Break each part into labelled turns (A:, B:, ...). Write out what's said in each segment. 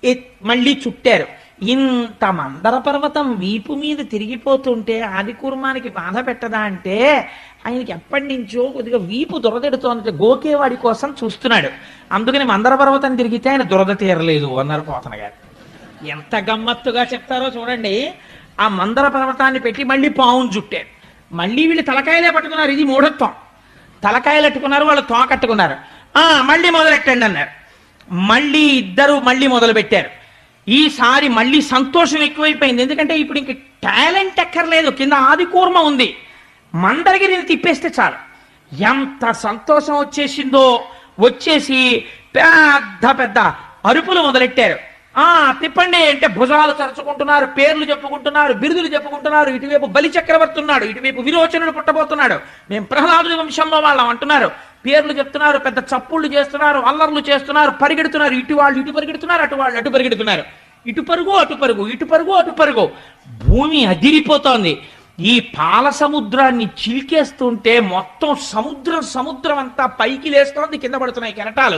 A: ఎత్- మళ్ళీ చుట్టారు ఇంత మందర పర్వతం వీపు మీద తిరిగిపోతుంటే ఆది కూర్మానికి బాధ పెట్టదా అంటే ఆయనకి ఎప్పటి నుంచో కొద్దిగా వీపు దురదెడుతోంది గోకేవాడి కోసం చూస్తున్నాడు అందుకని మందర పర్వతం తిరిగితే ఆయన దురద తీరలేదు అన్నారు పోతన గారు ఎంత గమ్మత్తుగా చెప్తారో చూడండి ఆ మందర పర్వతాన్ని పెట్టి మళ్ళీ పావును చుట్టారు మళ్ళీ వీళ్ళు తలకాయలే పట్టుకున్నారు ఇది మూఢత్వం తలకాయలు అట్టుకున్నారు వాళ్ళు తోకట్టుకున్నారు ఆ మళ్ళీ మొదలెట్టండి అన్నారు మళ్ళీ ఇద్దరు మళ్ళీ మొదలు పెట్టారు ఈసారి మళ్ళీ సంతోషం ఎక్కువైపోయింది ఎందుకంటే ఇప్పుడు ఇంక టాలెంట్ ఎక్కర్లేదు కింద ఆది కూర్మ ఉంది మందరగిరిని తిప్పేస్తే చాలు ఎంత సంతోషం వచ్చేసిందో వచ్చేసి పెద్ద పెద్ద అరుపులు మొదలెట్టారు ఆ తిప్పండి అంటే భుజాలు తరుచుకుంటున్నారు పేర్లు చెప్పుకుంటున్నారు బిరుదులు చెప్పుకుంటున్నారు ఇటువైపు బలి చక్రవర్తి ఉన్నాడు ఇటువైపు విరోచనుడు పుట్టబోతున్నాడు మేము ప్రహ్లాదుడి వంశంలో వాళ్ళం అంటున్నారు పేర్లు చెప్తున్నారు పెద్ద చప్పుళ్ళు చేస్తున్నారు అల్లర్లు చేస్తున్నారు పరిగెడుతున్నారు ఇటు వాళ్ళు ఇటు పరిగెడుతున్నారు అటు వాళ్ళు అటు పరిగెడుతున్నారు ఇటు పరుగు అటు పరుగు ఇటు పరుగు అటు పరుగు భూమి అదిరిపోతోంది ఈ పాల సముద్రాన్ని చిలికేస్తుంటే మొత్తం సముద్రం సముద్రం అంతా పైకి లేస్తోంది కింద పడుతున్నాయి కెరటాలు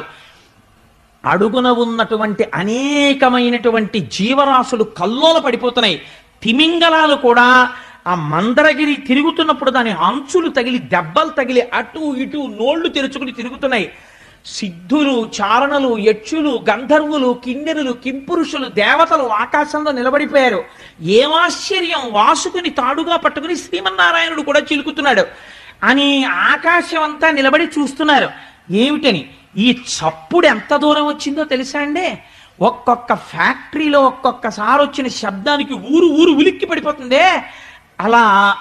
A: అడుగున ఉన్నటువంటి అనేకమైనటువంటి జీవరాశులు కల్లోల పడిపోతున్నాయి తిమింగలాలు కూడా ఆ మందరగిరి తిరుగుతున్నప్పుడు దాని అంచులు తగిలి దెబ్బలు తగిలి అటు ఇటు నోళ్లు తెరుచుకుని తిరుగుతున్నాయి సిద్ధులు చారణలు యక్షులు గంధర్వులు కిన్నెరులు కింపురుషులు దేవతలు ఆకాశంలో నిలబడిపోయారు ఏమాశ్చర్యం వాసుకుని తాడుగా పట్టుకుని శ్రీమన్నారాయణుడు కూడా చిలుకుతున్నాడు అని ఆకాశం అంతా నిలబడి చూస్తున్నారు ఏమిటని ఈ చప్పుడు ఎంత దూరం వచ్చిందో తెలుసా అండి ఒక్కొక్క ఫ్యాక్టరీలో ఒక్కొక్కసారి వచ్చిన శబ్దానికి ఊరు ఊరు ఉలిక్కి పడిపోతుందే అలా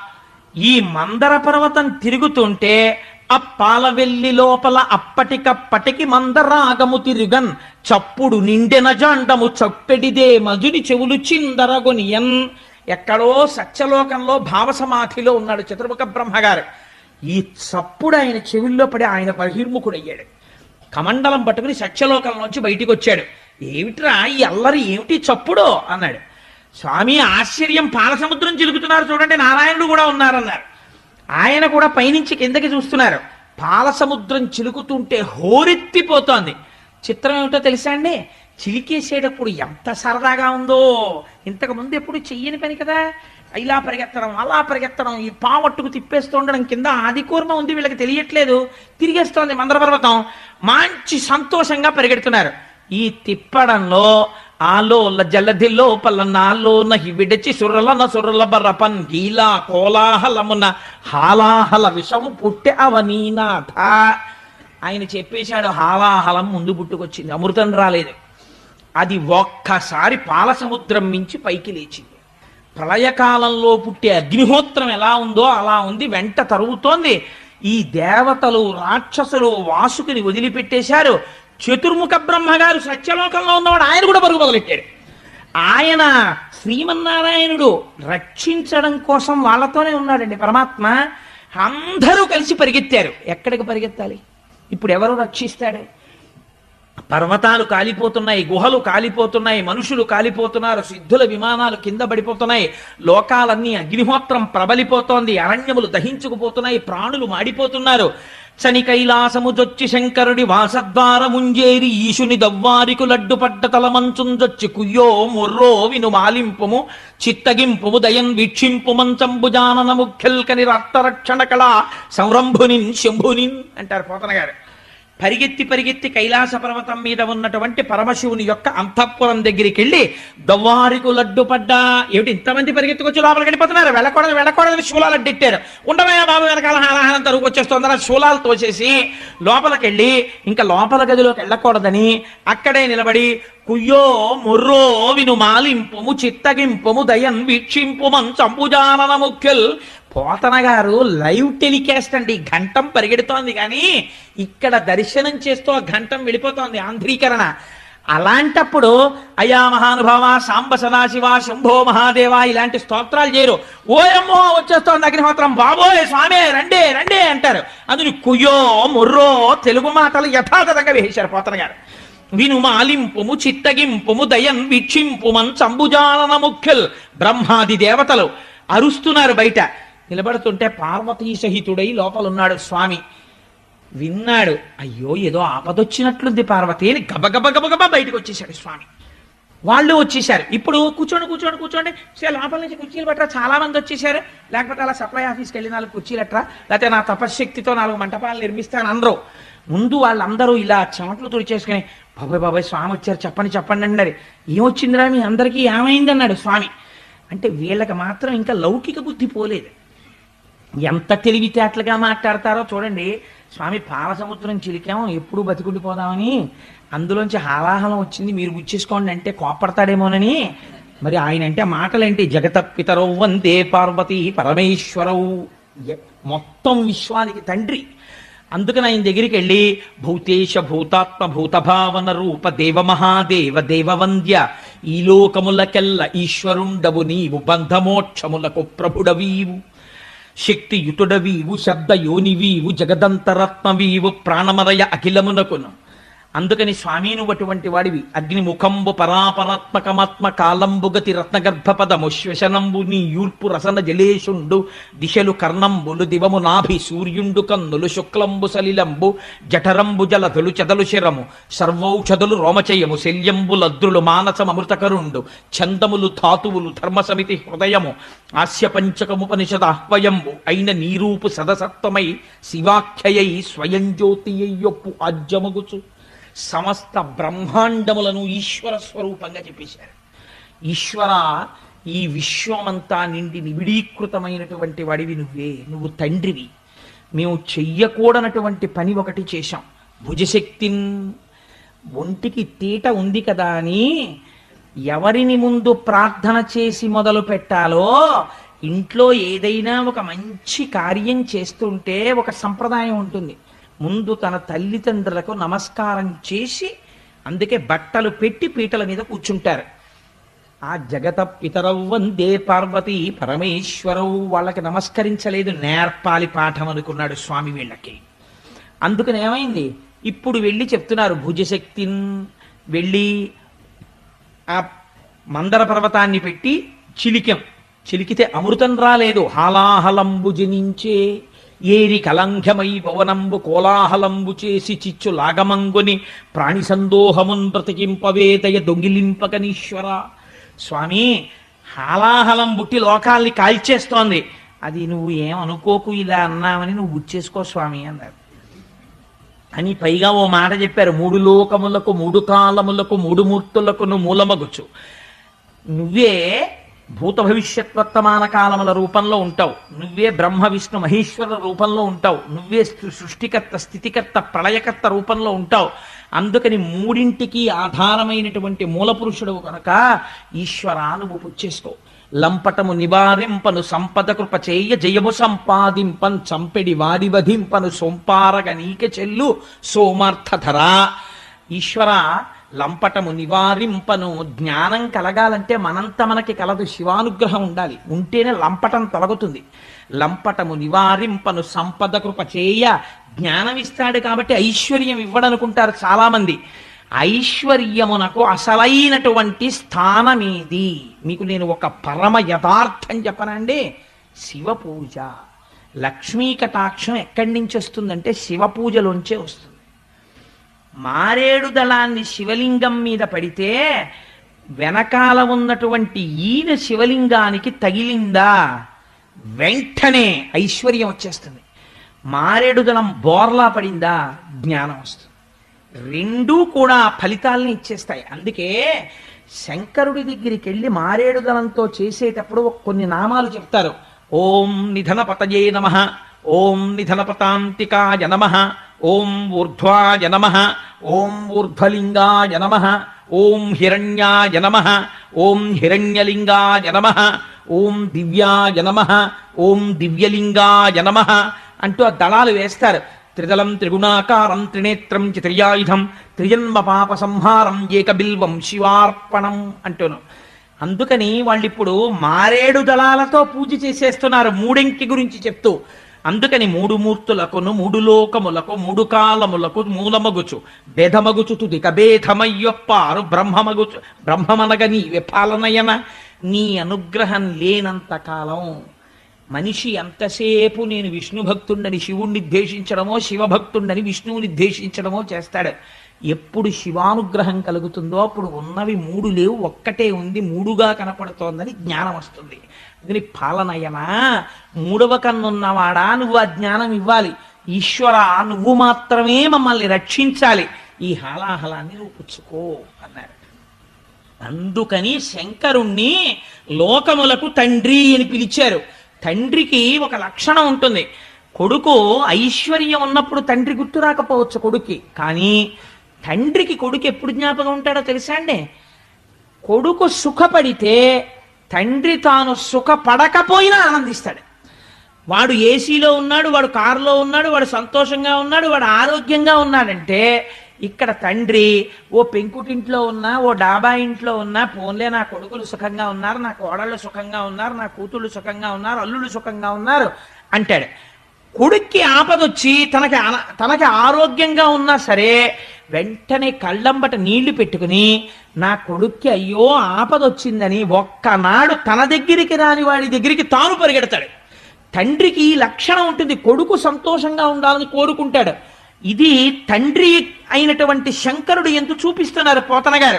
A: ఈ మందర పర్వతం తిరుగుతుంటే అప్పాలవెల్లి లోపల అప్పటికప్పటికి మందరాగము తిరుగన్ చప్పుడు నిండెన జాండము చప్పెడిదే మధుని చెవులు చిందరగొనియన్ ఎక్కడో సత్యలోకంలో భావసమాధిలో ఉన్నాడు చతుర్ముఖ బ్రహ్మగారు ఈ చప్పుడు ఆయన చెవుల్లో పడి ఆయన బహిర్ముఖుడయ్యాడు కమండలం పట్టుకుని సత్యలోకంలోంచి బయటికి వచ్చాడు ఏమిట్రా ఈ అల్లరి ఏమిటి చప్పుడు అన్నాడు స్వామి ఆశ్చర్యం పాలసముద్రం చిలుకుతున్నారు చూడండి నారాయణుడు కూడా ఉన్నారన్నారు ఆయన కూడా పైనుంచి కిందకి చూస్తున్నారు పాలసముద్రం చిలుకుతుంటే హోరెత్తిపోతోంది చిత్రం ఏమిటో తెలుసా అండి చిలికేసేటప్పుడు ఎంత సరదాగా ఉందో ఇంతకు ముందు ఎప్పుడు చెయ్యని పని కదా ఇలా పరిగెత్తడం అలా పరిగెత్తడం ఈ పావట్టుకు తిప్పేస్తూ ఉండడం కింద ఆది కూర్మ ఉంది వీళ్ళకి తెలియట్లేదు తిరిగేస్తోంది మందర పర్వతం మంచి సంతోషంగా పరిగెడుతున్నారు ఈ తిప్పడంలో ఆలో జలధిలో పల్లనాలో నహి విడిచి సుర్రలన సుర్రల బర్రపన్ గీలా కోలాహలమున హాలాహల విషము పుట్టె అవనీనాథ ఆయన చెప్పేశాడు హాలాహలం ముందు పుట్టుకొచ్చింది అమృతం రాలేదు అది ఒక్కసారి పాలసముద్రం మించి పైకి లేచింది ప్రళయకాలంలో పుట్టే అగ్నిహోత్రం ఎలా ఉందో అలా ఉంది వెంట తరుగుతోంది ఈ దేవతలు రాక్షసులు వాసుకుని వదిలిపెట్టేశారు చతుర్ముఖ బ్రహ్మగారు సత్యలోకంలో ఉన్నవాడు ఆయన కూడా పరుగు మొదలెట్టాడు ఆయన శ్రీమన్నారాయణుడు రక్షించడం కోసం వాళ్ళతోనే ఉన్నాడండి పరమాత్మ అందరూ కలిసి పరిగెత్తారు ఎక్కడికి పరిగెత్తాలి ఇప్పుడు ఎవరు రక్షిస్తాడు పర్వతాలు కాలిపోతున్నాయి గుహలు కాలిపోతున్నాయి మనుషులు కాలిపోతున్నారు సిద్ధుల విమానాలు కింద పడిపోతున్నాయి లోకాలన్నీ అగ్నిహోత్రం ప్రబలిపోతోంది అరణ్యములు దహించుకుపోతున్నాయి ప్రాణులు మాడిపోతున్నారు చని కైలాసము జొచ్చి శంకరుడి వాసద్వారముంజేరి ఈశుని దవ్వారికు లడ్డుపడ్డ తలమంచుంజొచ్చి కుయ్యో ముర్రో విను మాలింపుము చిత్తగింపుము దయన్ వీక్షింపు మంచంబు జానన ముఖ్యల్కని రక్తరక్షణ కళ సంరంభునిన్ శంభునిన్ అంటారు పోతన గారు పరిగెత్తి పరిగెత్తి కైలాస పర్వతం మీద ఉన్నటువంటి పరమశివుని యొక్క అంతఃపురం దగ్గరికి వెళ్ళి దవ్వారికు లడ్డు పడ్డా ఏమిటి ఇంతమంది పరిగెత్తుకొచ్చి లోపలికి వెళ్ళిపోతున్నారు వెళ్ళకూడదు వెళ్ళకూడదు శూలాలు అడ్డెట్టారు ఉండవయ్యా బాబు వెనకాల హాలాహలం తరుగు వచ్చేస్తుందని శూలాలు తోసేసి లోపలికి వెళ్ళి ఇంకా లోపల గదిలోకి వెళ్ళకూడదని అక్కడే నిలబడి కుయ్యో మొర్రో విను మాలింపుము చిత్తగింపుము దయన్ వీక్షింపు మంచంబుజానన ముఖ్యల్ పోతన గారు లైవ్ టెలికాస్ట్ అండి ఘంటం పరిగెడుతోంది కానీ ఇక్కడ దర్శనం చేస్తూ ఆ ఘంటం వెళ్ళిపోతోంది ఆంధ్రీకరణ అలాంటప్పుడు అయా మహానుభావ సాంబ సదాశివ శంభో మహాదేవ ఇలాంటి స్తోత్రాలు చేయరు ఓయమ్మో వచ్చేస్తోంది అగ్నిహోత్రం బాబోయ్ స్వామి రండి రండి అంటారు అందుని కుయ్యో ముర్రో తెలుగు మాటలు యథాతథంగా వేశారు పోతన గారు విను మాలింపుము చిత్తగింపుము దయన్ వీక్షింపుమన్ చంబుజానన ముఖ్యల్ బ్రహ్మాది దేవతలు అరుస్తున్నారు బయట నిలబడుతుంటే పార్వతీ సహితుడై లోపలున్నాడు స్వామి విన్నాడు అయ్యో ఏదో ఆపదొచ్చినట్లుంది పార్వతి అని గబగబ గబగబ బయటకు వచ్చేసాడు స్వామి వాళ్ళు వచ్చేసారు ఇప్పుడు కూర్చోండి కూర్చోండి కూర్చోండి సరే లోపల నుంచి కుర్చీలు పట్టరా చాలా మంది వచ్చేసారు లేకపోతే అలా సప్లై ఆఫీస్కి వెళ్ళి నాలుగు కుర్చీలు ఎట్రా లేకపోతే నా తపశ్శక్తితో నాలుగు మంటపాలు నిర్మిస్తాను అనరు ముందు వాళ్ళందరూ ఇలా చెమటలు తుడిచేసుకుని బాబాయ్ బాబాయ్ స్వామి వచ్చారు చెప్పండి చెప్పండి అన్నారు ఏమొచ్చిందిరా మీ అందరికీ ఏమైంది అన్నాడు స్వామి అంటే వీళ్ళకి మాత్రం ఇంకా లౌకిక బుద్ధి పోలేదు ఎంత తెలివితేటలుగా మాట్లాడతారో చూడండి స్వామి పాలసముద్రం చిలికాం ఎప్పుడు బతికుండిపోదామని అందులోంచి హాలాహలం వచ్చింది మీరు గుచ్చేసుకోండి అంటే కోపడతాడేమోనని మరి ఆయన అంటే మాటలేంటి జగత పితరౌ వందే పార్వతి పరమేశ్వరవు ఎ- మొత్తం విశ్వానికి తండ్రి అందుకని ఆయన దగ్గరికి వెళ్ళి భూతేశ భూతాత్మ భూతభావన రూప దేవ మహాదేవ దేవవంద్య ఈ లోకములకెల్ల ఈశ్వరుండవు నీవు బంధమోక్షములకు ప్రభుడవీవు శక్తియుతుడవీవు శబ్ద యోనివీవు జగదంతరత్మవీవు ప్రాణమరయ అఖిలమునకును అందుకని స్వామీను అటువంటి వాడివి అగ్నిముఖంబు పరాపరాత్మకమాత్మ కాలంబుగతి రత్నగర్భపదము శ్వశనంబు నీ యూర్పు రసన జలేషుండు దిశలు కర్ణంబులు దివము నాభి సూర్యుండు కన్నులు శుక్లంబు సలిలంబు జఠరంబు జలధులు చెదలు శిరము సర్వౌషధులు రోమచయము శల్యంబు లద్రులు మానసమృతకరుండు ఛందములు ధాతువులు ధర్మసమితి హృదయము ఆస్య పంచకముపనిషద ఆహ్వయంబు అయిన నీరూపు సదసత్వమై శివాఖ్యయై స్వయం జ్యోతియొప్పు ఆజ్యమగుచు సమస్త బ్రహ్మాండములను ఈశ్వర స్వరూపంగా చెప్పేశారు ఈశ్వర ఈ విశ్వమంతా నిండి నిబిడీకృతమైనటువంటి వాడివి నువ్వే నువ్వు తండ్రివి మేము చెయ్యకూడనటువంటి పని ఒకటి చేశాం భుజశక్తిన్ ఒంటికి తీట ఉంది కదా అని ఎవరిని ముందు ప్రార్థన చేసి మొదలు పెట్టాలో ఇంట్లో ఏదైనా ఒక మంచి కార్యం చేస్తుంటే ఒక సంప్రదాయం ఉంటుంది ముందు తన తల్లిదండ్రులకు నమస్కారం చేసి అందుకే బట్టలు పెట్టి పీటల మీద కూర్చుంటారు ఆ జగత పితరవు వందే పార్వతి పరమేశ్వరవు వాళ్ళకి నమస్కరించలేదు నేర్పాలి పాఠం అనుకున్నాడు స్వామి వీళ్ళకి అందుకని ఏమైంది ఇప్పుడు వెళ్ళి చెప్తున్నారు భుజశక్తిన్ వెళ్ళి ఆ మందర పర్వతాన్ని పెట్టి చిలికెం చిలికితే అమృతం రాలేదు హాలాహలంబు జనించే ఏరి కలంఘమై భవనంబు కోలాహలంబు చేసి చిచ్చు లాగమంగుని ప్రాణి సందోహమున్ బ్రతికింపవేదయ దొంగిలింపకనీశ్వర స్వామి హాలాహలం బుట్టి లోకాల్ని కాల్చేస్తోంది అది నువ్వు ఏం అనుకోకు ఇలా అన్నావని నువ్వు గుర్చేసుకో స్వామి అన్నారు అని పైగా ఓ మాట చెప్పారు మూడు లోకములకు మూడు కాలములకు మూడు మూర్తులకు మూలమగుచు నువ్వే భూత భవిష్యత్ వర్తమాన కాలముల రూపంలో ఉంటావు నువ్వే బ్రహ్మ విష్ణు మహేశ్వర రూపంలో ఉంటావు నువ్వే సృ- సృష్టికర్త స్థితికర్త ప్రళయకర్త రూపంలో ఉంటావు అందుకని మూడింటికి ఆధారమైనటువంటి మూల పురుషుడు కనుక ఈశ్వర నువ్వు పుచ్చేసుకో లంపటము నివారింపను సంపద కృప చేయ జయము సంపాదింపన్ చంపెడి వారి వధింపను సొంపారగ నీక చెల్లు సోమార్థధరా ఈశ్వర లంపటము నివారింపను జ్ఞానం కలగాలంటే మనంత మనకి కలదు శివానుగ్రహం ఉండాలి ఉంటేనే లంపటం తొలగుతుంది లంపటము నివారింపను సంపద కృప చేయ జ్ఞానం ఇస్తాడు కాబట్టి ఐశ్వర్యం ఇవ్వడనుకుంటారు చాలా మంది ఐశ్వర్యమునకు అసలైనటువంటి స్థానమేది మీకు నేను ఒక పరమ యథార్థం చెప్పనండి శివ పూజ లక్ష్మీ కటాక్షం ఎక్కడి నుంచి వస్తుందంటే శివ పూజలోంచే వస్తుంది మారేడు దళాన్ని శివలింగం మీద పడితే వెనకాల ఉన్నటువంటి ఈయన శివలింగానికి తగిలిందా వెంటనే ఐశ్వర్యం వచ్చేస్తుంది మారేడు దళం బోర్లా పడిందా జ్ఞానం వస్తుంది రెండూ కూడా ఫలితాలని ఇచ్చేస్తాయి అందుకే శంకరుడి దగ్గరికి వెళ్ళి మారేడు దళంతో చేసేటప్పుడు ఒక కొన్ని నామాలు చెప్తారు ఓం నిధన పతయే నమ ఓం నిధన పతాంతికాయ నమ ఓం ఊర్ధ్వాయ నమ ఓం ఊర్ధ్వలింగాయ నమ ఓం హిరణ్యాయ నమ ఓం హిరణ్యలింగాయ నమ ఓం దివ్యాయ నమ ఓం దివ్యలింగాయ నమ అంటూ ఆ దళాలు వేస్తారు త్రిదలం త్రిగుణాకారం త్రినేత్రం చ త్రియాయుధం త్రిజన్మ పాప సంహారం ఏకబిల్వం శివార్పణం అంటూను అందుకని వాళ్ళు ఇప్పుడు మారేడు దళాలతో పూజ చేసేస్తున్నారు మూడెంకి గురించి చెప్తూ అందుకని మూడు మూర్తులకును మూడు లోకములకు మూడు కాలములకు మూలమగుచు భేదమగుచు తుది కభేదమయ్యొప్పారు బ్రహ్మమగుచు బ్రహ్మమనగ నీవే పాలనయన నీ అనుగ్రహం లేనంత కాలం మనిషి ఎంతసేపు నేను విష్ణు భక్తుండని శివుణ్ణి ద్వేషించడమో శివభక్తుండని విష్ణువుని ద్వేషించడమో చేస్తాడు ఎప్పుడు శివానుగ్రహం కలుగుతుందో అప్పుడు ఉన్నవి మూడు లేవు ఒక్కటే ఉంది మూడుగా కనపడుతోందని జ్ఞానం వస్తుంది అందుకని పాలనయనా మూడవ కన్నున్నవాడా నువ్వు ఆ జ్ఞానం ఇవ్వాలి ఈశ్వర నువ్వు మాత్రమే మమ్మల్ని రక్షించాలి ఈ హాలాహలాన్ని నువ్వు పుచ్చుకో అన్నారు అందుకని శంకరుణ్ణి లోకములకు తండ్రి అని పిలిచారు తండ్రికి ఒక లక్షణం ఉంటుంది కొడుకు ఐశ్వర్యం ఉన్నప్పుడు తండ్రి గుర్తు రాకపోవచ్చు కొడుక్కి కానీ తండ్రికి కొడుకు ఎప్పుడు జ్ఞాపకం ఉంటాడో తెలుసా అండి కొడుకు సుఖపడితే తండ్రి తాను సుఖపడకపోయినా ఆనందిస్తాడు వాడు ఏసీలో ఉన్నాడు వాడు కారులో ఉన్నాడు వాడు సంతోషంగా ఉన్నాడు వాడు ఆరోగ్యంగా ఉన్నాడంటే ఇక్కడ తండ్రి ఓ పెంకుటింట్లో ఉన్నా ఓ డాబా ఇంట్లో ఉన్నా పోన్లే నా కొడుకులు సుఖంగా ఉన్నారు నా కోడళ్ళు సుఖంగా ఉన్నారు నా కూతుళ్ళు సుఖంగా ఉన్నారు అల్లుళ్ళు సుఖంగా ఉన్నారు అంటాడు కొడుక్కి ఆపదొచ్చి తనకి అన- తనకి ఆరోగ్యంగా ఉన్నా సరే వెంటనే కళ్ళంబట నీళ్లు పెట్టుకుని నా కొడుక్కి అయ్యో ఆపదొచ్చిందని ఒక్కనాడు తన దగ్గరికి రాని వాడి దగ్గరికి తాను పరిగెడతాడు తండ్రికి ఈ లక్షణం ఉంటుంది కొడుకు సంతోషంగా ఉండాలని కోరుకుంటాడు ఇది తండ్రి అయినటువంటి శంకరుడు ఎందుకు చూపిస్తున్నారు పోతన గారు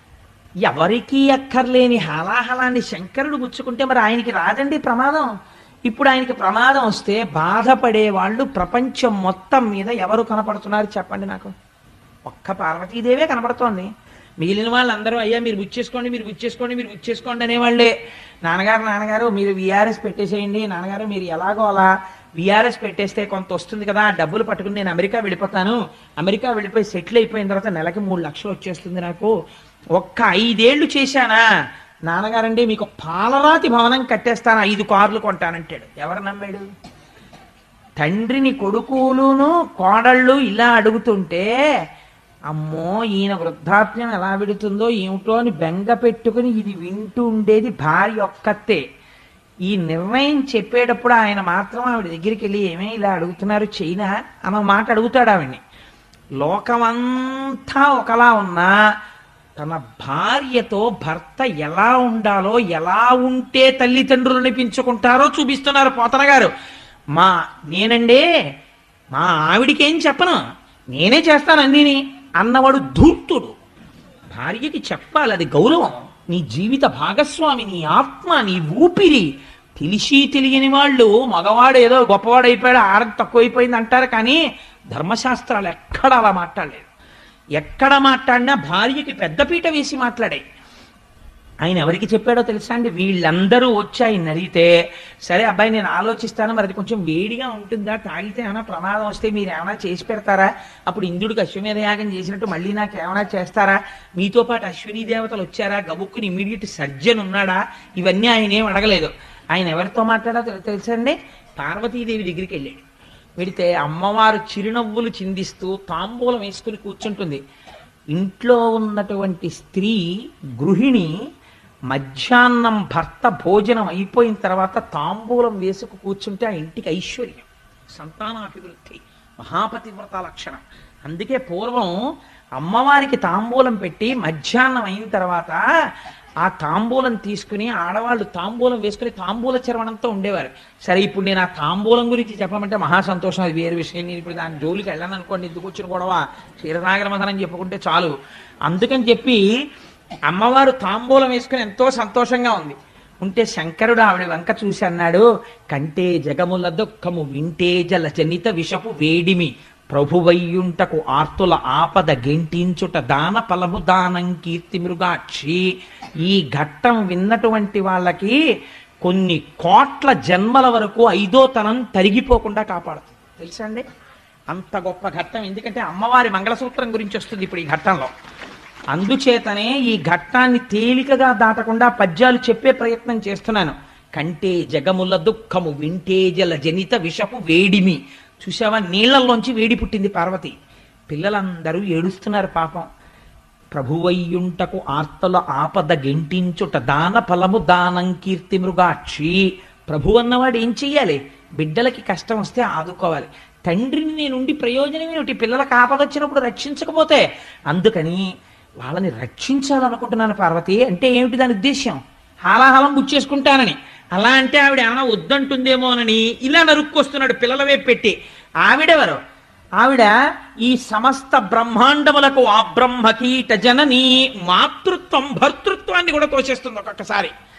A: ఎవరికీ అక్కర్లేని హలాహలాన్ని శంకరుడు గుచ్చుకుంటే మరి ఆయనకి రాదండి ప్రమాదం ఇప్పుడు ఆయనకి ప్రమాదం వస్తే బాధపడే వాళ్ళు ప్రపంచం మొత్తం మీద ఎవరు కనపడుతున్నారు చెప్పండి నాకు ఒక్క పార్వతీదేవే కనపడుతోంది మిగిలిన వాళ్ళందరూ అయ్యా మీరు గుచ్చేసుకోండి మీరు గుచ్చేసుకోండి మీరు గుచ్చేసుకోండి అనేవాళ్ళే నాన్నగారు నాన్నగారు మీరు విఆర్ఎస్ పెట్టేసేయండి నాన్నగారు మీరు ఎలాగో అలా విఆర్ఎస్ పెట్టేస్తే కొంత వస్తుంది కదా ఆ డబ్బులు పట్టుకుని నేను అమెరికా వెళ్ళిపోతాను అమెరికా వెళ్ళిపోయి సెటిల్ అయిపోయిన తర్వాత నెలకి మూడు లక్షలు వచ్చేస్తుంది నాకు ఒక్క ఐదేళ్లు చేశానా నాన్నగారండి మీకు పాలరాతి భవనం కట్టేస్తాను ఐదు కార్లు కొంటానంటాడు ఎవరు నమ్మాడు తండ్రిని కొడుకులును కోడళ్ళు ఇలా అడుగుతుంటే అమ్మో ఈయన వృద్ధాప్యం ఎలా విడుతుందో ఏమిటో అని బెంగ పెట్టుకుని ఇది వింటూ ఉండేది భార్య ఒక్కతే ఈ నిర్ణయం చెప్పేటప్పుడు ఆయన మాత్రం ఆవిడ దగ్గరికి వెళ్ళి ఏమీ ఇలా అడుగుతున్నారు చైనా అన్న మాట అడుగుతాడు ఆవిడ్ని లోకమంతా ఒకలా ఉన్నా తన భార్యతో భర్త ఎలా ఉండాలో ఎలా ఉంటే తల్లిదండ్రులు అనిపించుకుంటారో చూపిస్తున్నారు పోతన గారు మా నేనండే మా ఆవిడికి ఏం చెప్పను నేనే చేస్తాను అన్నీని అన్నవాడు ధూర్తుడు భార్యకి చెప్పాలి అది గౌరవం నీ జీవిత భాగస్వామి నీ ఆత్మ నీ ఊపిరి తెలిసి తెలియని వాళ్ళు మగవాడు ఏదో గొప్పవాడు అయిపోయాడు ఆడది తక్కువైపోయింది అంటారు కానీ ధర్మశాస్త్రాలు ఎక్కడ అలా మాట్లాడలేదు ఎక్కడ మాట్లాడినా భార్యకి పెద్దపీట వేసి మాట్లాడాయి ఆయన ఎవరికి చెప్పాడో తెలుసా అండి వీళ్ళందరూ వచ్చి ఆయన అడిగితే సరే అబ్బాయి నేను ఆలోచిస్తాను మరి అది కొంచెం వేడిగా ఉంటుందా తాగితే ఏమైనా ప్రమాదం వస్తే మీరు ఏమైనా చేసి పెడతారా అప్పుడు ఇంద్రుడికి అశ్వమేధ యాగం చేసినట్టు మళ్ళీ నాకు ఏమైనా చేస్తారా మీతో పాటు అశ్విని దేవతలు వచ్చారా గబుక్కుని ఇమీడియట్ సర్జన్ ఉన్నాడా ఇవన్నీ ఆయన ఏం అడగలేదు ఆయన ఎవరితో మాట్లాడో తెలు- తెలుసా అండి పార్వతీదేవి దగ్గరికి వెళ్ళాడు వెడితే అమ్మవారు చిరునవ్వులు చిందిస్తూ తాంబూలం వేసుకుని కూర్చుంటుంది ఇంట్లో ఉన్నటువంటి స్త్రీ గృహిణి మధ్యాహ్నం భర్త భోజనం అయిపోయిన తర్వాత తాంబూలం వేసుకు కూర్చుంటే ఆ ఇంటికి ఐశ్వర్యం సంతానాభివృద్ధి మహాపతివ్రత లక్షణం అందుకే పూర్వం అమ్మవారికి తాంబూలం పెట్టి మధ్యాహ్నం అయిన తర్వాత ఆ తాంబూలం తీసుకుని ఆడవాళ్ళు తాంబూలం వేసుకుని తాంబూల చర్వణంతో ఉండేవారు సరే ఇప్పుడు నేను ఆ తాంబూలం గురించి చెప్పమంటే మహా సంతోషం అది వేరే విషయం నేను ఇప్పుడు దాని జోలికి వెళ్ళను అనుకోండి ఎందుకు వచ్చిన గొడవ క్షీరనాగరమథనం చెప్పుకుంటే చాలు అందుకని చెప్పి అమ్మవారు తాంబూలం వేసుకుని ఎంతో సంతోషంగా ఉంది ఉంటే శంకరుడు ఆవిడ వంక చూసి అన్నాడు కంటే జగముల దుఃఖము వింటే జల జనిత విషపు వేడిమి ప్రభువయ్యుంటకు ఆర్తుల ఆపద గెంటించుట దాన ఫలము దానం కీర్తి మృగాక్షి ఈ ఘట్టం విన్నటువంటి వాళ్ళకి కొన్ని కోట్ల జన్మల వరకు ఐదో తనం తరిగిపోకుండా కాపాడుతుంది తెలుసా అండి అంత గొప్ప ఘట్టం ఎందుకంటే అమ్మవారి మంగళసూత్రం గురించి వస్తుంది ఇప్పుడు ఈ ఘట్టంలో అందుచేతనే ఈ ఘట్టాన్ని తేలికగా దాటకుండా పద్యాలు చెప్పే ప్రయత్నం చేస్తున్నాను కంటే జగముల దుఃఖము వింటే జల జనిత విషపు వేడిమి చూసావా నీళ్లలోంచి వేడి పుట్టింది పార్వతి పిల్లలందరూ ఏడుస్తున్నారు పాపం ప్రభువయ్యుంటకు ఆర్తల ఆపద గెంటించుట దాన ఫలము దానం కీర్తి మృగాక్షి ప్రభు అన్నవాడు ఏం చెయ్యాలి బిడ్డలకి కష్టం వస్తే ఆదుకోవాలి తండ్రిని నేనుండి ప్రయోజనం ఏమిటి పిల్లలకు ఆపద వచ్చినప్పుడు రక్షించకపోతే అందుకని వాళ్ళని రక్షించాలనుకుంటున్నాను పార్వతి అంటే ఏమిటి దాని ఉద్దేశ్యం హాలాహలం గుచ్చేసుకుంటానని అలా అంటే ఆవిడ ఏమైనా వద్దంటుందేమోనని ఇలా నరుక్కొస్తున్నాడు పిల్లల వైపు పెట్టి ఆవిడెవరు ఆవిడ ఈ సమస్త బ్రహ్మాండములకు ఆ బ్రహ్మకీట జనని మాతృత్వం భర్తృత్వాన్ని కూడా తోచేస్తుంది ఒక్కొక్కసారి